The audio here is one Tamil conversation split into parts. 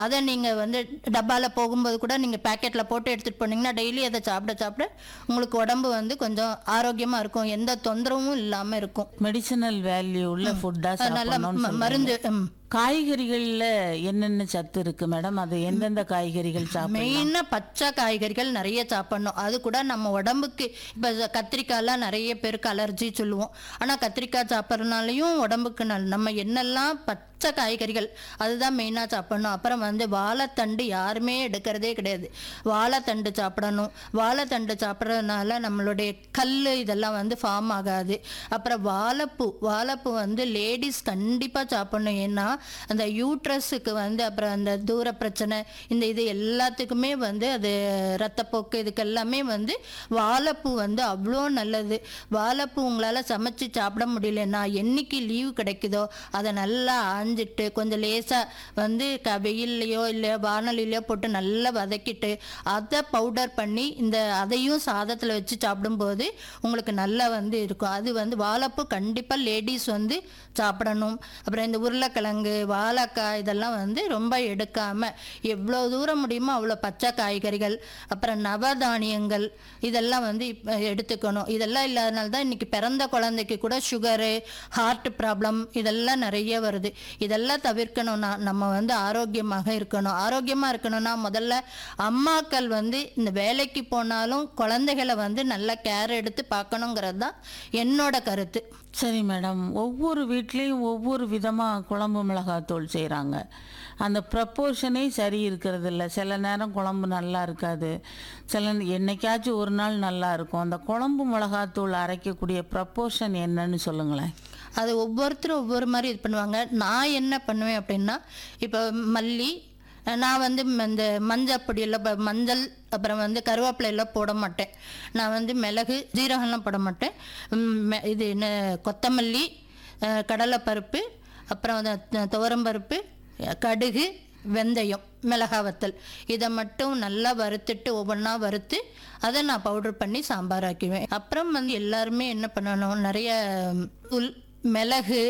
அதை நீங்கள் வந்து டப்பாவில் போகும்போது கூட நீங்கள் பேக்கெட்டில் போட்டு எடுத்துகிட்டு போனீங்கன்னா டெய்லி அதை சாப்பிட சாப்பிட உங்களுக்கு உடம்பு வந்து கொஞ்சம் ஆரோக்கியமாக இருக்கும் எந்த தொந்தரவும் இல்லாமல் இருக்கும் மெடிசினல் வேல்யூ உள்ள ஃபுட்டா அது நல்ல சாப்பிடணும்னு ம- சொல்றீங்க. மருந்து ம். காய்கறிகள்ல என்னென்ன சத்து இருக்கு மேடம் அது எந்தெந்த காய்கறிகள் சாப்பிடலாம் மெயினாக பச்சை காய்கறிகள் நிறைய சாப்பிடணும் அது கூட நம்ம உடம்புக்கு இப்போ கத்திரிக்காய்லாம் நிறைய பேருக்கு அலர்ஜி சொல்லுவோம் ஆனால் கத்திரிக்காய் சாப்பிட்றதுனாலையும் உடம்புக்கு நல் நம்ம என்னெல்லாம் பச்சை காய்கறிகள் அதுதான் மெயினாக சாப்பிடணும் அப்புறம் வந்து வாழைத்தண்டு யாருமே எடுக்கிறதே கிடையாது வாழைத்தண்டு சாப்பிடணும் வாழைத்தண்டு சாப்பிட்றதுனால நம்மளுடைய கல் இதெல்லாம் வந்து ஃபார்ம் ஆகாது அப்புறம் வாழைப்பூ வாழைப்பூ வந்து லேடிஸ் கண்டிப்பாக சாப்பிடணும் ஏன்னா அந்த யூட்ரஸுக்கு வந்து அப்புறம் அந்த தூர பிரச்சனை இந்த இது எல்லாத்துக்குமே வந்து அது ரத்தப்போக்கு இதுக்கு எல்லாமே வந்து வாழைப்பூ வந்து அவ்வளோ நல்லது வாழைப்பூ உங்களால் சமைச்சு சாப்பிட முடியலன்னா என்னைக்கு லீவு கிடைக்குதோ அதை நல்லா ஆஞ்சிட்டு கொஞ்சம் லேசாக வந்து க வெயில்லையோ இல்லை வானலிலையோ போட்டு நல்லா வதக்கிட்டு அதை பவுடர் பண்ணி இந்த அதையும் சாதத்தில் வச்சு சாப்பிடும்போது உங்களுக்கு நல்லா வந்து இருக்கும் அது வந்து வாழைப்பூ கண்டிப்பாக லேடிஸ் வந்து சாப்பிடணும் அப்புறம் இந்த உருளைக்கிழங்கு வாழைக்காய் இதெல்லாம் வந்து ரொம்ப எடுக்காமல் எவ்வளோ தூரம் முடியுமோ அவ்வளோ பச்சை காய்கறிகள் அப்புறம் நவதானியங்கள் இதெல்லாம் வந்து இப்ப எடுத்துக்கணும் இதெல்லாம் இல்லாதனால தான் இன்னைக்கு பிறந்த குழந்தைக்கு கூட சுகரு ஹார்ட் ப்ராப்ளம் இதெல்லாம் நிறைய வருது இதெல்லாம் தவிர்க்கணும்னா நம்ம வந்து ஆரோக்கியமாக இருக்கணும் ஆரோக்கியமாக இருக்கணும்னா முதல்ல அம்மாக்கள் வந்து இந்த வேலைக்கு போனாலும் குழந்தைகளை வந்து நல்லா கேர் எடுத்து பார்க்கணுங்கிறது தான் என்னோட கருத்து சரி மேடம் ஒவ்வொரு வீட்லேயும் ஒவ்வொரு விதமாக குழம்பு மிளகாத்தூள் செய்கிறாங்க அந்த ப்ரப்போர்ஷனே சரி இருக்கிறது இல்ல சில நேரம் குழம்பு நல்லா இருக்காது சில என்னைக்காச்சும் ஒரு நாள் நல்லா இருக்கும் அந்த குழம்பு மிளகாத்தூள் அரைக்கக்கூடிய ப்ரப்போர்ஷன் என்னன்னு சொல்லுங்களேன் அது ஒவ்வொருத்தரும் ஒவ்வொரு மாதிரி இது பண்ணுவாங்க நான் என்ன பண்ணுவேன் அப்படின்னா இப்போ மல்லி நான் வந்து ம- இந்த மஞ்சள் பொடியெல்லாம் ப- மஞ்சள் அப்புறம் வந்து கருவேப்பிலை எல்லாம் போட மாட்டேன் நான் வந்து மிளகு ஜீரகம்லாம் போட மாட்டேன் ம், மெ- இது என்ன கொத்தமல்லி அஹ், கடலைப்பருப்பு அப்புறம் அந்த த- துவரம்பருப்பு அஹ், கடுகு வெந்தயம் மிளகா வத்தல் இதை மட்டும் நல்லா வறுத்துட்டு ஒவ்வொன்றா வறுத்து அதை நான் பவுடர் பண்ணி சாம்பார் ஆக்கிடுவேன் அப்புறம் வந்து எல்லாருமே என்ன பண்ணணும் நிறைய உள் மிளகு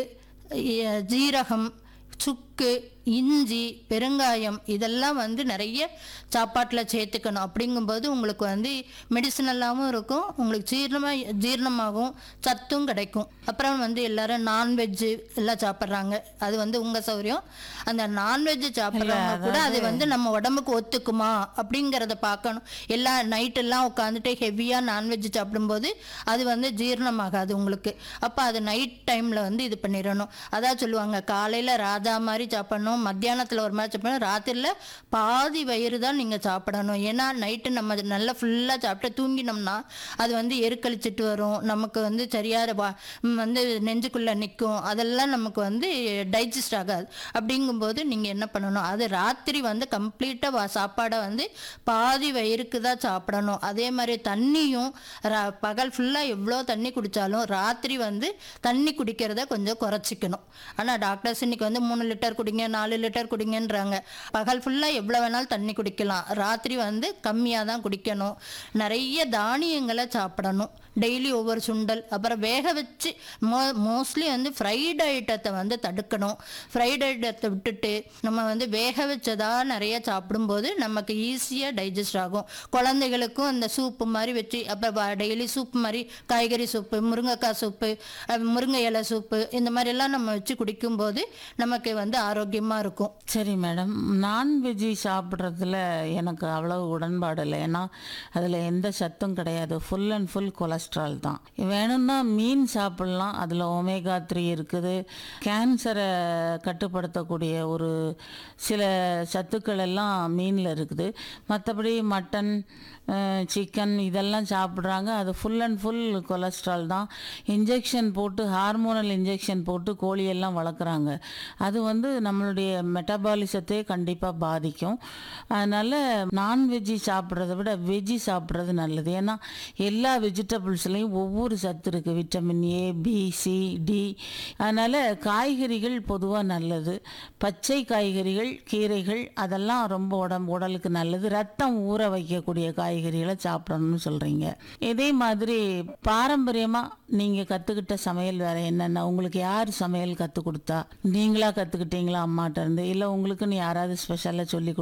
இ- ஜீரகம் சுக்கு இஞ்சி பெருங்காயம் இதெல்லாம் வந்து நிறைய சாப்பாட்டில் சேர்த்துக்கணும் அப்படிங்கும்போது உங்களுக்கு வந்து மெடிசனலாகவும் இருக்கும் உங்களுக்கு ஜீரணமாக ஜீரணமாகவும் சத்தும் கிடைக்கும் அப்புறம் வந்து எல்லாரும் நான்வெஜ்ஜு எல்லாம் சாப்பிட்றாங்க அது வந்து உங்கள் சௌகரியம் அந்த நான்வெஜ் சாப்பிட்றவங்க கூட அது வந்து நம்ம உடம்புக்கு ஒத்துக்குமா அப்படிங்கிறத பார்க்கணும் எல்லா நைட்டெல்லாம் உட்காந்துட்டு ஹெவியாக நான்வெஜ் சாப்பிடும்போது அது வந்து ஜீரணமாகாது உங்களுக்கு அப்போ அது நைட் டைமில் வந்து இது பண்ணிடணும் அதான் சொல்லுவாங்க காலையில் ராஜா மாதிரி சாப்பிடணும் மத்தியானத்தில் ஒரு மாதிரி சாப்பிடணும் ராத்திரியில் பாதி வயிறு தான் நீங்கள் சாப்பிடணும் ஏன்னா நைட்டு நம்ம அது நல்லா ஃபுல்லாக சாப்பிட்டு தூங்கினோம்னா அது வந்து எருக்களிச்சிட்டு வரும் நமக்கு வந்து சரியாக வா ம், வந்து நெஞ்சுக்குள்ளே நிற்கும் அதெல்லாம் நமக்கு வந்து டைஜஸ்ட் ஆகாது அப்படிங்கும்போது நீங்கள் என்ன பண்ணணும் அது ராத்திரி வந்து கம்ப்ளீட்டாக சாப்பாடை வந்து பாதி வயிறுக்கு தான் சாப்பிடணும் அதே மாதிரி தண்ணியும் ரா- பகல் ஃபுல்லாக எவ்வளோ தண்ணி குடித்தாலும் ராத்திரி வந்து தண்ணி குடிக்கிறத கொஞ்சம் குறைச்சிக்கணும் ஆனால் டாக்டர்ஸ் இன்னைக்கு வந்து மூணு லிட்டர் குடிங்க நாலு லிட்டர் குடிங்கன்றாங்க பகல் ஃபுல்லாக எவ்வளோ வேணாலும் தண்ணி குடிக்கலாம் ராத்திரி வந்து கம்மியாக தான் குடிக்கணும் நிறைய தானியங்களை சாப்பிடணும் டெய்லி ஒவ்வொரு சுண்டல் அப்புறம் வேக வச்சு மோ மோஸ்ட்லி வந்து ஃப்ரைடு ஐட்டத்தை வந்து தடுக்கணும் ஃப்ரைடு ஐட்டத்தை விட்டுட்டு நம்ம வந்து வேக வச்சதா நிறைய சாப்பிடும்போது நமக்கு ஈஸியாக டைஜஸ்ட் ஆகும் குழந்தைகளுக்கும் அந்த சூப்பு மாதிரி வச்சு அப்புறம் டெய்லி சூப் மாதிரி காய்கறி சூப்பு முருங்கைக்காய் சூப்பு அஹ் முருங்கை இலை சூப்பு இந்த மாதிரிலாம் நம்ம வச்சு குடிக்கும்போது நமக்கு வந்து ஆரோக்கியமாக இருக்கும் சரி மேடம் நான்வெஜ்ஜி சாப்பிட்றதுல எனக்கு அவ்வளவு உடன்பாடு இல்லை ஏன்னா அதில் எந்த சத்தும் கிடையாது ஃபுல் அண்ட் ஃபுல் கொலஸ்ட்ரால் தான் வேணும்னா மீன் சாப்பிட்லாம் அதில் ஒமேகா த்ரீ இருக்குது கேன்சரை கட்டுப்படுத்தக்கூடிய ஒரு சில சத்துக்கள் எல்லாம் மீனில் இருக்குது மற்றபடி மட்டன் சிக்கன் இதெல்லாம் சாப்பிட்றாங்க அது ஃபுல் அண்ட் ஃபுல் கொலஸ்ட்ரால் தான் இன்ஜெக்ஷன் போட்டு ஹார்மோனல் இன்ஜெக்ஷன் போட்டு கோழியெல்லாம் வளர்க்குறாங்க அது வந்து நம்மளுடைய மெட்டபாலிசத்தை கண்டிப்பாக பாதிக்கும் அதனால் நான்வெஜ்ஜி சாப்பிட்றத விட வெஜ்ஜி சாப்பிட்றது நல்லது ஏன்னா எல்லா வெஜிடபிள்ஸ்லேயும் ஒவ்வொரு சத்து இருக்குது vitamin A B C D அதனால் காய்கறிகள் பொதுவாக நல்லது பச்சை காய்கறிகள் கீரைகள் அதெல்லாம் ரொம்ப உடம்பு உடலுக்கு நல்லது ரத்தம் ஊற வைக்கக்கூடிய காய்கறிகளை சாப்பிடணும்னு சொல்கிறீங்க இதே மாதிரி பாரம்பரியமாக நீங்கள் கற்றுக்கிட்ட சமையல் வேறு என்னென்ன உங்களுக்கு யார் சமையல் கற்றுக் கொடுத்தா நீங்களா கற்றுக்கிட்டீங்க கற்றுக்கிட்டீங்களா அம்மாட்ட இருந்து இல்லை உங்களுக்குன்னு யாராவது ஸ்பெஷலாக சொல்லி